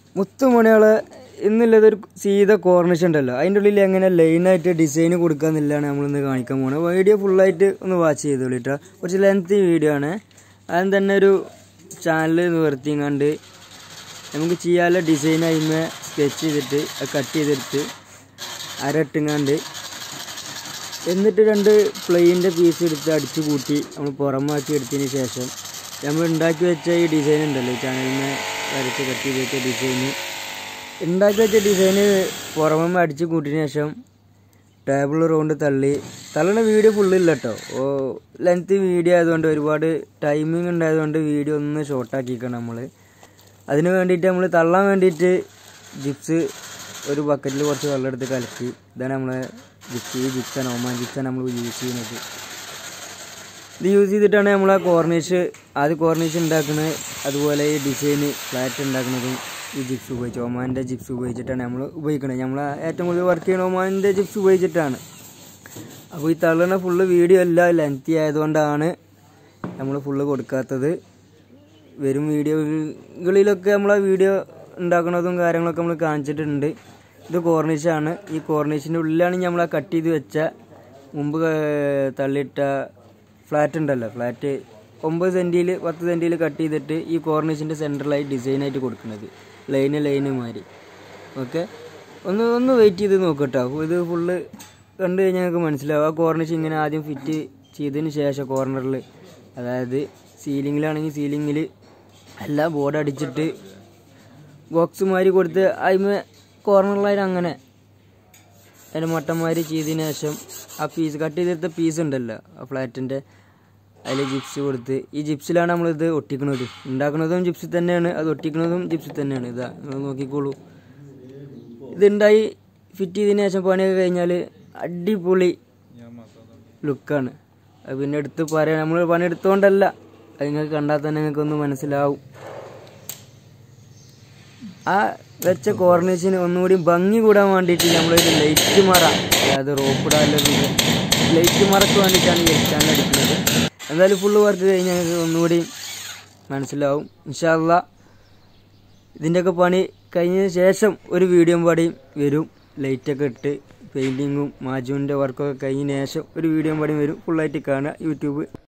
മുത്തുമണികളെ ഇന്നുള്ളത് ഒരു സീത കോർണിഷ് ഉണ്ടല്ലോ അതിൻ്റെ ഉള്ളിൽ എങ്ങനെ ലൈനായിട്ട് ഡിസൈൻ കൊടുക്കാന്നില്ലാണ് നമ്മളിന്ന് കാണിക്കാൻ പോകുന്നത് വീഡിയോ ഫുള്ളായിട്ട് ഒന്ന് വാച്ച് ചെയ്തോളൂ കേട്ടോ കുറച്ച് ലെങ്തി വീഡിയോ ആണ് അതും തന്നെ ഒരു ചാനൽ നിവർത്തിയും കണ്ട് നമുക്ക് ചെയ്യാനുള്ള ഡിസൈൻ അതിന്മേ സ്കെച്ച് ചെയ്തിട്ട് കട്ട് ചെയ്തെടുത്ത് അരട്ടുങ്ങാണ്ട് എന്നിട്ട് രണ്ട് പ്ലെയിൻ്റെ പീസ് എടുത്ത് അടിച്ചു കൂട്ടി നമ്മൾ പുറമാക്കി എടുത്തതിന് ശേഷം നമ്മൾ ഉണ്ടാക്കി വെച്ച ഈ ഡിസൈൻ ഉണ്ടല്ലോ ഈ ചാനലിനെ വരച്ച് കട്ട് ചെയ്ത് വെച്ച ഡിസൈന് ഉണ്ടാക്കി വെച്ച ഡിസൈന് പുറമെ അടിച്ച് കൂട്ടിയതിന് ശേഷം ടേബിൾ റൗണ്ട് തള്ളി തള്ളണ വീഡിയോ ഫുള്ളില്ല കേട്ടോ ഓ ലെങ്ത് വീഡിയോ ആയതുകൊണ്ട് ഒരുപാട് ടൈമിംഗ് ഉണ്ടായതുകൊണ്ട് വീഡിയോ ഒന്ന് ഷോർട്ടാക്കിക്കണം നമ്മൾ അതിന് വേണ്ടിയിട്ട് നമ്മൾ തള്ളാൻ വേണ്ടിയിട്ട് ജിപ്സ് ഒരു ബക്കറ്റിൽ കുറച്ച് വെള്ളം എടുത്ത് കലക്കി ഇതാണ് നമ്മളെ ജിപ്സ് ഈ ജിപ്സാണ് ഒമാൻ ജിപ്സാണ് നമ്മൾ യൂസ് ചെയ്യുന്നത് ഇത് യൂസ് ചെയ്തിട്ടാണ് നമ്മൾ ആ കോർണിഷ് ആദ്യം കോർണിഷ് ഉണ്ടാക്കുന്നത് അതുപോലെ ഈ ഡിസൈന് ഫ്ലാറ്റ് ഉണ്ടാക്കുന്നതും ഈ ജിപ്സ് ഉപയോഗിച്ച് ഒമാൻ്റെ ജിപ്സ് ഉപയോഗിച്ചിട്ടാണ് നമ്മൾ ഉപയോഗിക്കുന്നത് നമ്മൾ ഏറ്റവും കൂടുതൽ വർക്ക് ചെയ്യുന്ന ഒമാൻ്റെ ജിപ്സ് ഉപയോഗിച്ചിട്ടാണ് അപ്പോൾ ഈ തള്ളണ ഫുള്ള് വീഡിയോ അല്ല ലെങ്തി ആയതുകൊണ്ടാണ് നമ്മൾ ഫുള്ള് കൊടുക്കാത്തത് വരും വീഡിയോകളിലൊക്കെ നമ്മൾ ആ വീഡിയോ ഉണ്ടാക്കുന്നതും കാര്യങ്ങളൊക്കെ നമ്മൾ കാണിച്ചിട്ടുണ്ട് ഇത് കോർണിഷാണ് ഈ കോർണിഷിൻ്റെ ഉള്ളിലാണ് നമ്മൾ ആ കട്ട് ചെയ്ത് വെച്ച മുമ്പ് ക- തള്ളിയിട്ട ഫ്ലാറ്റ് ഉണ്ടല്ലോ ഫ്ലാറ്റ് ഒമ്പത് സെൻറ്റിയിൽ പത്ത് സെൻറ്റിയിൽ കട്ട് ചെയ്തിട്ട് ഈ കോർണിഷിൻ്റെ സെൻറ്ററിലായി ഡിസൈനായിട്ട് കൊടുക്കുന്നത് ലൈന് ലൈന് മാതിരി ഓക്കെ ഒന്ന് ഒന്ന് വെയിറ്റ് ചെയ്ത് നോക്കട്ടോ ഇത് ഫുള്ള് കണ്ടു കഴിഞ്ഞാൽ നിങ്ങൾക്ക് മനസ്സിലാവും ആ കോർണിഷ് ഇങ്ങനെ ആദ്യം ഫിറ്റ് ചെയ്തതിന് ശേഷം കോർണറിൽ അതായത് സീലിങ്ങിലാണെങ്കിൽ സീലിങ്ങിൽ എല്ലാ ബോർഡ് അടിച്ചിട്ട് ബോക്സ് മാതിരി കൊടുത്ത് അതിമ കോർണറിലായിട്ട് അങ്ങനെ അതിന് മട്ടന്മാര് ചെയ്തതിന് ശേഷം ആ പീസ് കട്ട് ചെയ്തെടുത്ത പീസ് ഉണ്ടല്ലോ ആ ഫ്ലാറ്റിൻ്റെ അതിൽ ജിപ്സ് കൊടുത്ത് ഈ ജിപ്സിലാണ് നമ്മളിത് ഒട്ടിക്കുന്നത് ഉണ്ടാക്കുന്നതും ജിപ്സിൽ തന്നെയാണ് അത് ഒട്ടിക്കുന്നതും ജിപ്സിൽ തന്നെയാണ് ഇതാ നിങ്ങൾ നോക്കിക്കോളൂ ഇതുണ്ടായി ഫിറ്റ് ചെയ്തതിന് ശേഷം പണിയൊക്കെ കഴിഞ്ഞാൽ അടിപൊളി ലുക്കാണ് അത് പിന്നെ എടുത്ത് പറയാം നമ്മൾ പണിയെടുത്തോണ്ടല്ല അത് നിങ്ങൾക്ക് കണ്ടാൽ തന്നെ നിങ്ങൾക്ക് ഒന്ന് മനസ്സിലാവും ആ വെച്ച കോർണിഷിന് ഒന്നുകൂടി ഭംഗി കൂടാൻ വേണ്ടിയിട്ട് നമ്മളൊരു ലൈറ്റ് മറ അതായത് റോപ്പിടാനുള്ള ലൈറ്റ് മറക്ക് വേണ്ടിയിട്ടാണ് ഈ ചാനൽ അടിക്കുന്നത് എന്തായാലും ഫുള്ള് വർക്ക് കഴിഞ്ഞാൽ നിങ്ങൾക്ക് ഒന്നുകൂടി മനസ്സിലാവും ഇൻഷാല്ല ഇതിൻ്റെയൊക്കെ പണി കഴിഞ്ഞതിന് ശേഷം ഒരു വീഡിയോ പാടിയും വരും ലൈറ്റൊക്കെ ഇട്ട് പെയിൻറ്റിങ്ങും മാജുവിൻ്റെ വർക്കൊക്കെ കഴിഞ്ഞതിന് ശേഷം ഒരു വീഡിയോ പാടിയും വരും ഫുള്ളായിട്ട് കാണുക യൂട്യൂബ്